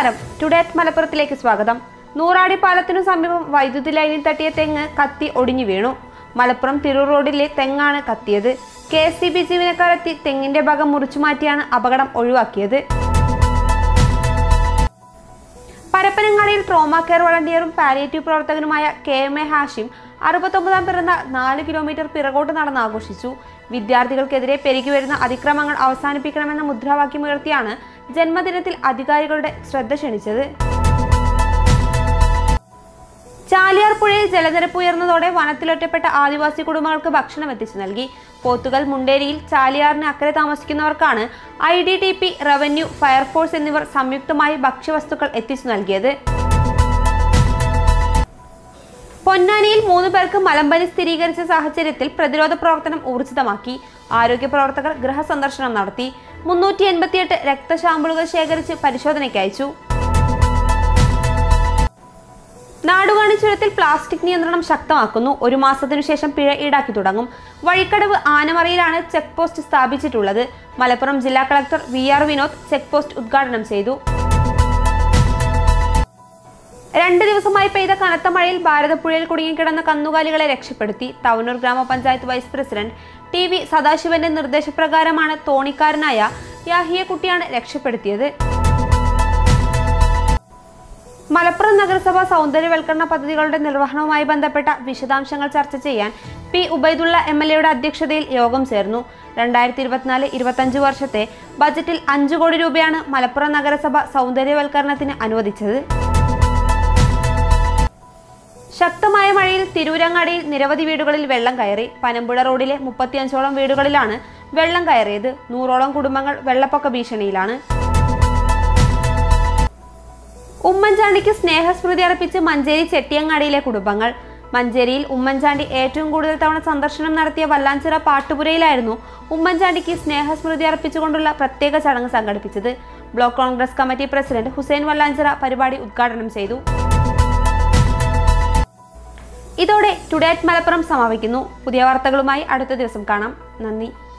നമസ്കാരം ടുഡേറ്റ് മലപ്പുറത്തിലേക്ക് സ്വാഗതം നൂറാടി പാലത്തിനു സമീപം വൈദ്യുതി ലൈനിൽ തട്ടിയ തെങ്ങ് കത്തി ഒടിഞ്ഞു വീണു മലപ്പുറം തിരൂർ റോഡിലെ തെങ്ങാണ് കത്തിയത് കെ എസ് സി ബി ജീവനക്കാരെത്തി തെങ്ങിന്റെ ഭാഗം മുറിച്ചു മാറ്റിയാണ് അപകടം ഒഴിവാക്കിയത് പരപ്പനങ്ങാടിയിൽ ട്രോമ കെയർ വളണ്ടിയറും പാലിയേറ്റീവ് പ്രവർത്തകനുമായ കെ എം എ ഹാഷിം അറുപത്തൊമ്പതാം പിറന്നാൾ നാല് കിലോമീറ്റർ പിറകോട്ട് നടന്ന് ആഘോഷിച്ചു വിദ്യാർത്ഥികൾക്കെതിരെ പെരുകി വരുന്ന അതിക്രമങ്ങൾ അവസാനിപ്പിക്കണമെന്ന മുദ്രാവാക്യമുയർത്തിയാണ് ജന്മദിനത്തിൽ അധികാരികളുടെ ശ്രദ്ധ ക്ഷണിച്ചത് ചാലിയാർ പുഴയിൽ ജലനിരപ്പ് ഉയർന്നതോടെ വനത്തിലൊറ്റപ്പെട്ട ആദിവാസി കുടുംബങ്ങൾക്ക് ഭക്ഷണം എത്തിച്ചു നൽകി പോത്തുകൽ മുണ്ടേരിയിൽ ചാലിയാറിന് അക്കരെ താമസിക്കുന്നവർക്കാണ് I D T P revenue fire force എന്നിവർ സംയുക്തമായി ഭക്ഷ്യവസ്തുക്കൾ എത്തിച്ചു നൽകിയത് പൊന്നാനിയിൽ മൂന്ന് പേർക്ക് മലമ്പനി സ്ഥിരീകരിച്ച സാഹചര്യത്തിൽ പ്രതിരോധ പ്രവർത്തനം ഊർജിതമാക്കി ആരോഗ്യ പ്രവർത്തകർ ഗൃഹസന്ദർശനം നടത്തി മുന്നൂറ്റി എൺപത്തിയെട്ട് രക്തശാമ്പിളുകൾ ശേഖരിച്ച് പരിശോധനയ്ക്ക് അയച്ചു നാടുകാണി ചുരത്തിൽ പ്ലാസ്റ്റിക് നിയന്ത്രണം ശക്തമാക്കുന്നു ഒരു മാസത്തിനു ശേഷം പിഴ ഈടാക്കി തുടങ്ങും വഴിക്കടവ് ആനമറയിലാണ് ചെക്ക് പോസ്റ്റ് സ്ഥാപിച്ചിട്ടുള്ളത് മലപ്പുറം ജില്ലാ collector V R Vinod check post ഉദ്ഘാടനം ചെയ്തു രണ്ട് ദിവസമായി പെയ്ത കനത്ത മഴയിൽ ഭാരതപ്പുഴയിൽ കുടുങ്ങിക്കിടന്ന കന്നുകാലികളെ രക്ഷപ്പെടുത്തി തവനൂർ ഗ്രാമപഞ്ചായത്ത് വൈസ് പ്രസിഡന്റ് ടി വി സദാശിവന്റെ നിർദ്ദേശപ്രകാരമാണ് തോണിക്കാരനായ യാഹിയെ കുട്ടിയാണ് രക്ഷപ്പെടുത്തിയത് മലപ്പുറം നഗരസഭ സൗന്ദര്യവൽക്കരണ പദ്ധതികളുടെ നിർവഹണവുമായി ബന്ധപ്പെട്ട വിശദാംശങ്ങൾ ചർച്ച ചെയ്യാൻ പി ഉബൈദുള്ള എം എൽ എയുടെ അധ്യക്ഷതയിൽ യോഗം ചേർന്നു രണ്ടായിരത്തി ഇരുപത്തിനാല് ഇരുപത്തഞ്ച് വർഷത്തെ ബജറ്റിൽ അഞ്ചു കോടി രൂപയാണ് മലപ്പുറം നഗരസഭ സൗന്ദര്യവൽക്കരണത്തിന് അനുവദിച്ചത് ശക്തമായ മഴയിൽ തിരൂരങ്ങാടിയിൽ നിരവധി വീടുകളിൽ വെള്ളം കയറി പനമ്പുഴ റോഡിലെ മുപ്പത്തിയഞ്ചോളം വീടുകളിലാണ് വെള്ളം കയറിയത് നൂറോളം കുടുംബങ്ങൾ വെള്ളപ്പൊക്ക ഭീഷണിയിലാണ് ഉമ്മൻചാണ്ടിക്ക് സ്നേഹസ്മൃതി അർപ്പിച്ച് മഞ്ചേരി ചെട്ടിയങ്ങാടിയിലെ കുടുംബങ്ങൾ മഞ്ചേരിയിൽ ഉമ്മൻചാണ്ടി ഏറ്റവും കൂടുതൽ തവണ സന്ദർശനം നടത്തിയ വല്ലാഞ്ചിറ പാട്ടുപുരയിലായിരുന്നു ഉമ്മൻചാണ്ടിക്ക് സ്നേഹസ്മൃതി അർപ്പിച്ചുകൊണ്ടുള്ള പ്രത്യേക ചടങ്ങ് സംഘടിപ്പിച്ചത് block Congress committee president Hussain Vallanchira പരിപാടി ഉദ്ഘാടനം ചെയ്തു ഇതോടെ ടുഡേ അറ്റ് മലപ്പുറം സമാപിക്കുന്നു പുതിയ വാർത്തകളുമായി അടുത്ത ദിവസം കാണാം നന്ദി